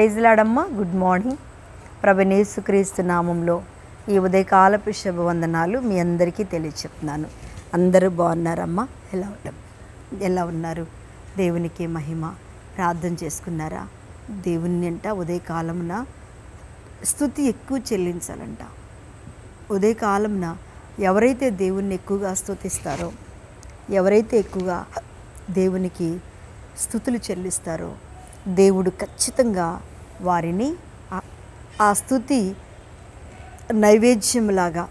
praise లాడమ్మ good morning ప్రభనేసుక్రీస్తు నామంలో ఈ ఉదయకాలపు శుభవందనాలు మీ అందరికీ తెలియచెప్తున్నాను అందరూ బాగున్నారమ్మా ఎలా ఉంటాం ఎలా ఉన్నారు దేవునికి మహిమ ప్రార్థన చేసుకున్నారా దేవుని అంట ఉదయకాలమున స్థుతి ఎక్కువ చెల్లించాలంట ఉదయకాలంన ఎవరైతే దేవుణ్ణి ఎక్కువగా స్తుతిస్తారో ఎవరైతే ఎక్కువగా దేవునికి స్థుతులు చెల్లిస్తారో దేవుడు ఖచ్చితంగా వారిని ఆ- ఆ స్థుతి నైవేద్యంలాగా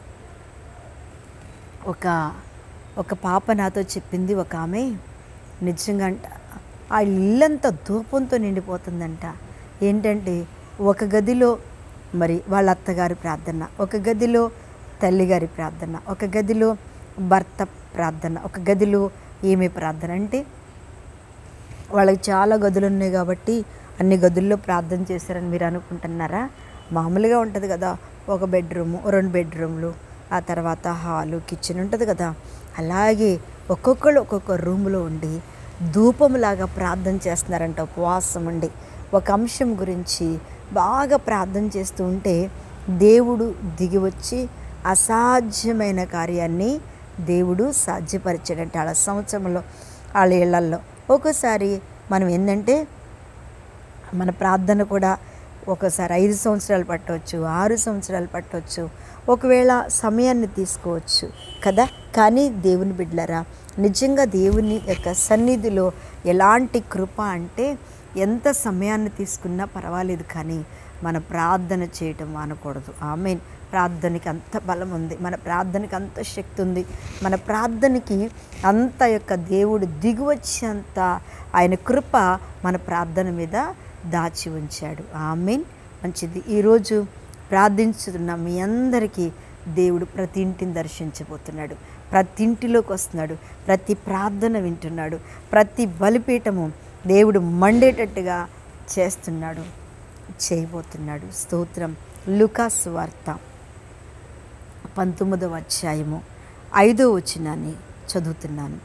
ఒక ఒక పాప నాతో చెప్పింది ఒక ఆమె నిజంగా అంట ఆ ఇల్లంతా ధూపంతో నిండిపోతుందంట ఏంటంటే ఒక గదిలో మరి వాళ్ళ అత్తగారి ప్రార్థన ఒక గదిలో తల్లిగారి ప్రార్థన ఒక గదిలో భర్త ప్రార్థన ఒక గదిలో ఏమి ప్రార్థన అంటే వాళ్ళకి చాలా గదులు ఉన్నాయి కాబట్టి అన్ని గదుల్లో ప్రార్థన చేశారని మీరు అనుకుంటున్నారా మామూలుగా ఉంటుంది కదా ఒక బెడ్రూము రెండు బెడ్రూమ్లు ఆ తర్వాత హాలు కిచెన్ ఉంటుంది కదా అలాగే ఒక్కొక్కరు ఒక్కొక్క రూమ్లో ఉండి ధూపంలాగా ప్రార్థన చేస్తున్నారంట ఉపవాసం ఉండి ఒక అంశం గురించి బాగా ప్రార్థన చేస్తూ ఉంటే దేవుడు దిగి వచ్చి అసాధ్యమైన కార్యాన్ని దేవుడు సాధ్యపరిచాడంట వాళ్ళ సంవత్సరంలో వాళ్ళ ఇళ్లల్లో ఒక్కోసారి మనం ఏంటంటే మన ప్రార్థన కూడా ఒకసారి ఐదు సంవత్సరాలు పట్టవచ్చు ఆరు సంవత్సరాలు పట్టవచ్చు ఒకవేళ సమయాన్ని తీసుకోవచ్చు కదా కానీ దేవుని బిడ్డలరా నిజంగా దేవుని యొక్క సన్నిధిలో ఎలాంటి కృప అంటే ఎంత సమయాన్ని తీసుకున్నా పర్వాలేదు కానీ మన ప్రార్థన చేయటం మానకూడదు ఆమెన్ ప్రార్థనకి అంత బలం ఉంది మన ప్రార్థనకి అంత శక్తి ఉంది మన ప్రార్థనకి అంత యొక్క దేవుడు దిగువచ్చేంత ఆయన కృప మన ప్రార్థన మీద దాచి ఉంచాడు ఆమెన్ మంచిది ఈరోజు ప్రార్థించుతున్న మీ అందరికీ దేవుడు ప్రతి ఇంటిని దర్శించబోతున్నాడు ప్రతి ఇంటిలోకి వస్తున్నాడు ప్రతి ప్రార్థన వింటున్నాడు ప్రతి బలిపీఠము దేవుడు మండేటట్టుగా చేస్తున్నాడు చేయబోతున్నాడు స్తోత్రం లుకాస్ వార్త పంతొమ్మిదవ అధ్యాయము ఐదో వచనాన్ని చదువుతున్నాను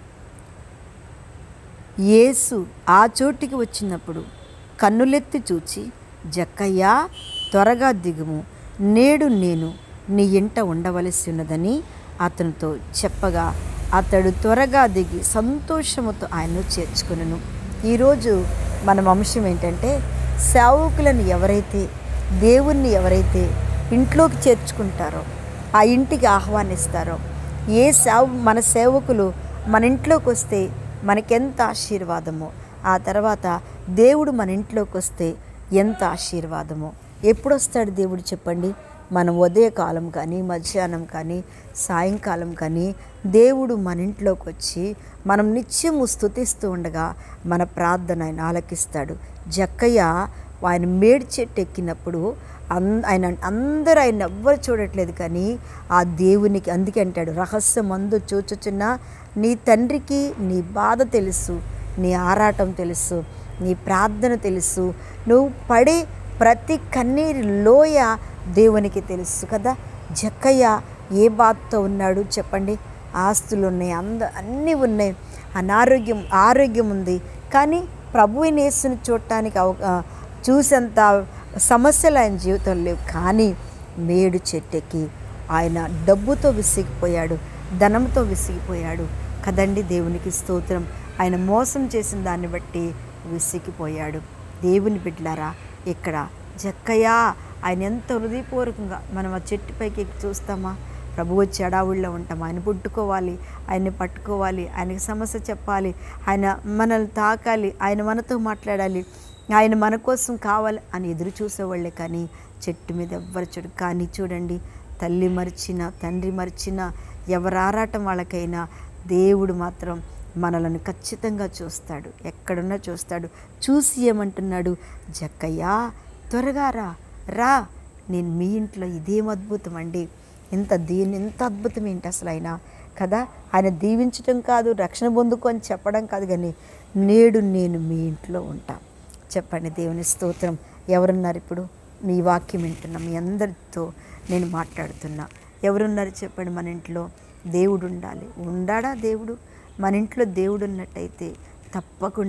యేసు ఆ చోటికి వచ్చినప్పుడు కన్నులెత్తి చూచి జక్కయ్యా త్వరగా దిగుము నేడు నేను నీ ఇంట ఉండవలసి ఉన్నదని అతనితో చెప్పగా అతడు త్వరగా దిగి సంతోషముతో ఆయన్ను చేర్చుకునను ఈరోజు మన అంశం ఏంటంటే సేవకులను ఎవరైతే దేవుణ్ణి ఎవరైతే ఇంట్లోకి చేర్చుకుంటారో ఆ ఇంటికి ఆహ్వానిస్తారో ఏ సేవ మన సేవకులు మన ఇంట్లోకి వస్తే మనకెంత ఆశీర్వాదమో ఆ తర్వాత దేవుడు మన ఇంట్లోకి వస్తే ఎంత ఆశీర్వాదమో ఎప్పుడు వస్తాడు దేవుడు చెప్పండి మనం ఉదయకాలం కానీ మధ్యాహ్నం కానీ సాయంకాలం కానీ దేవుడు మన ఇంట్లోకి వచ్చి మనం నిత్యము స్థుతిస్తూ ఉండగా మన ప్రార్థన ఆయన ఆలకిస్తాడు జక్కయ్య ఆయన మేడి చెట్టు ఎక్కినప్పుడు అన్ ఆయన అందరూ ఆయన ఎవ్వరు చూడట్లేదు కానీ ఆ దేవునికి అందుకే అంటాడు రహస్యం అందు చూచుచున్న నీ తండ్రికి నీ బాధ తెలుసు నీ ఆరాటం తెలుసు నీ ప్రార్థన తెలుసు నువ్వు పడే ప్రతి కన్నీరి లోయ దేవునికి తెలుసు కదా జక్కయ్య ఏ బాధతో ఉన్నాడు చెప్పండి ఆస్తులు ఉన్నాయి అంద అన్నీ ఉన్నాయి అనారోగ్యం ఆరోగ్యం ఉంది కానీ ప్రభు యేసుని చూడటానికి అవ ఆ, చూసేంత సమస్యలు ఆయన జీవితంలో లేవు కానీ మేడు చెట్టెక్కి ఆయన డబ్బుతో విసిగిపోయాడు ధనంతో విసిగిపోయాడు కదండి దేవునికి స్తోత్రం ఆయన మోసం చేసిన దాన్ని బట్టి విసిగిపోయాడు దేవుని బిడ్డలారా ఇక్కడ జక్కయ్య ఆయన ఎంత హృదయపూర్వకంగా మనం ఆ చెట్టు పైకి ఎక్కి చూస్తామా ప్రభు వచ్చి అడావుల్లో ఉంటాం ఆయన పుట్టుకోవాలి ఆయన్ని పట్టుకోవాలి ఆయనకి సమస్య చెప్పాలి ఆయన మనల్ని తాకాలి ఆయన మనతో మాట్లాడాలి ఆయన మన కోసం కావాలి అని ఎదురు చూసేవాళ్ళే కానీ చెట్టు మీద ఎవ్వరు చూడు కానీ చూడండి తల్లి మరిచిన తండ్రి మరిచిన ఎవరు ఆరాటం వాళ్ళకైనా దేవుడు మాత్రం మనలను ఖచ్చితంగా చూస్తాడు ఎక్కడున్నా చూస్తాడు చూసి ఏమంటున్నాడు జక్కయ్యా త్వరగా రా రా నేను మీ ఇంట్లో ఇదేం అద్భుతం అండి ఇంత దీని ఎంత అద్భుతం ఏంటి అసలు ఆయన కదా ఆయన దీవించటం కాదు రక్షణ పొందుకో అని చెప్పడం కాదు కానీ నేడు నేను మీ ఇంట్లో ఉంటా చెప్పండి దేవుని స్తోత్రం ఎవరున్నారు ఇప్పుడు మీ వాక్యం వింటున్నా మీ అందరితో నేను మాట్లాడుతున్నా ఎవరున్నారు చెప్పండి మన ఇంట్లో దేవుడు ఉండాలి ఉండాడా దేవుడు మన ఇంట్లో దేవుడు ఉన్నట్టయితే తప్పకుండా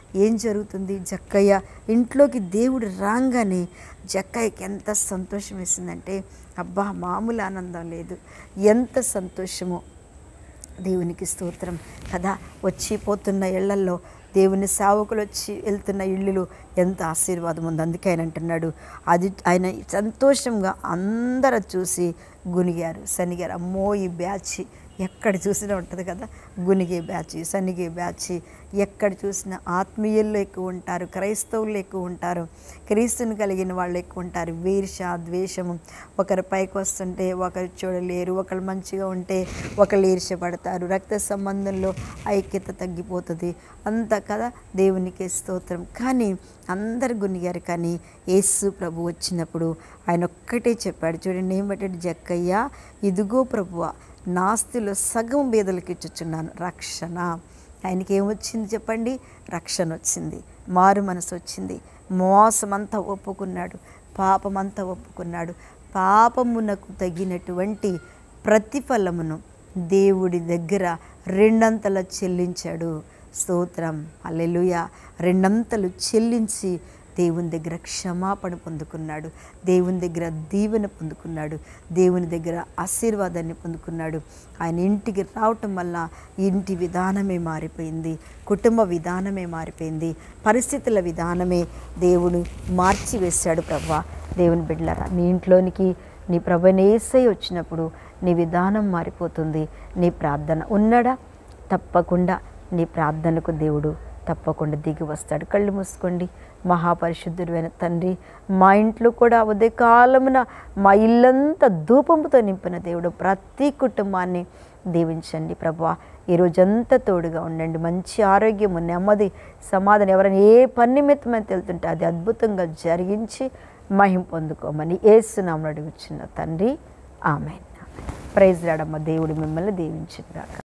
ఏం జరుగుతుంది జక్కయ్య ఇంట్లోకి దేవుడు రాగానే జక్కయ్యకి ఎంత సంతోషం వేసిందంటే అబ్బా మామూలు ఆనందం లేదు ఎంత సంతోషమో దేవునికి స్తోత్రం కదా వచ్చి పోతున్న ఇళ్లల్లో దేవుని సేవకులు వచ్చి వెళ్తున్న ఇళ్ళు ఎంత ఆశీర్వాదం ఉంది అందుకే ఆయన అంటున్నాడు అది ఆయన సంతోషంగా అందరూ చూసి గునిగారు సనిగారు అమ్మో ఈ బ్యాచ్ ఎక్కడ చూసినా ఉంటుంది కదా గునిగే బ్యాచ్ సనిగే బ్యాచ్ ఎక్కడ చూసినా ఆత్మీయుల్లో ఎక్కువ ఉంటారు క్రైస్తవులు ఎక్కువ ఉంటారు క్రీస్తుని కలిగిన వాళ్ళు ఎక్కువ ఉంటారు వీర్ష ద్వేషము ఒకరు పైకి వస్తుంటే ఒకరు చూడలేరు ఒకరు మంచిగా ఉంటే ఒకరు ఈర్ష్యపడతారు రక్త సంబంధంలో ఐక్యత తగ్గిపోతుంది అంత కదా దేవునికి స్తోత్రం కానీ అందరు గునిగారు కానీ యేసు ప్రభు వచ్చినప్పుడు ఆయన ఒక్కటే చెప్పాడు చూడండి ఏం పట్టాడు జక్కయ్య ఇదిగో ప్రభువ నాస్తిలో సగం బీదలకు ఇచ్చుచున్నాను రక్షణ ఆయనకి ఏమొచ్చింది చెప్పండి రక్షణ వచ్చింది మారు మనసు వచ్చింది మోసమంతా ఒప్పుకున్నాడు పాపమంతా ఒప్పుకున్నాడు పాపమునకు తగినటువంటి ప్రతిఫలమును దేవుడి దగ్గర రెండంతల చెల్లించాడు స్తోత్రం అల్లెలుయ రెండంతలు చెల్లించి దేవుని దగ్గర క్షమాపణ పొందుకున్నాడు దేవుని దగ్గర దీవెన పొందుకున్నాడు దేవుని దగ్గర ఆశీర్వాదాన్ని పొందుకున్నాడు ఆయన ఇంటికి రావటం వల్ల ఇంటి విధానమే మారిపోయింది కుటుంబ విధానమే మారిపోయింది పరిస్థితుల విధానమే దేవుడు మార్చివేశాడు ప్రభా దేవుని బిడ్డలారా నీ ఇంట్లోనికి నీ ప్రభనేసై వచ్చినప్పుడు నీ విధానం మారిపోతుంది నీ ప్రార్థన ఉన్నాడా తప్పకుండా నీ ప్రార్థనకు దేవుడు తప్పకుండా దిగి వస్తాడు కళ్ళు మూసుకోండి మహాపరిశుద్ధుడైన తండ్రి మా ఇంట్లో కూడా ఉదయకాలమున మా ఇల్లంతా ధూపంతో నింపిన దేవుడు ప్రతి కుటుంబాన్ని దీవించండి ప్రభా ఈ రోజంతా తోడుగా ఉండండి మంచి ఆరోగ్యము నెమ్మది సమాధానం ఎవరైనా ఏ పని నిమిత్తమని తెలుతుంటే అది అద్భుతంగా జరిగించి మహిం పొందుకోమని ఏసునామని అడుగుచున్న తండ్రి ఆమె ప్రైజ్ రాడమ్మ దేవుడు మిమ్మల్ని దీవించిందాక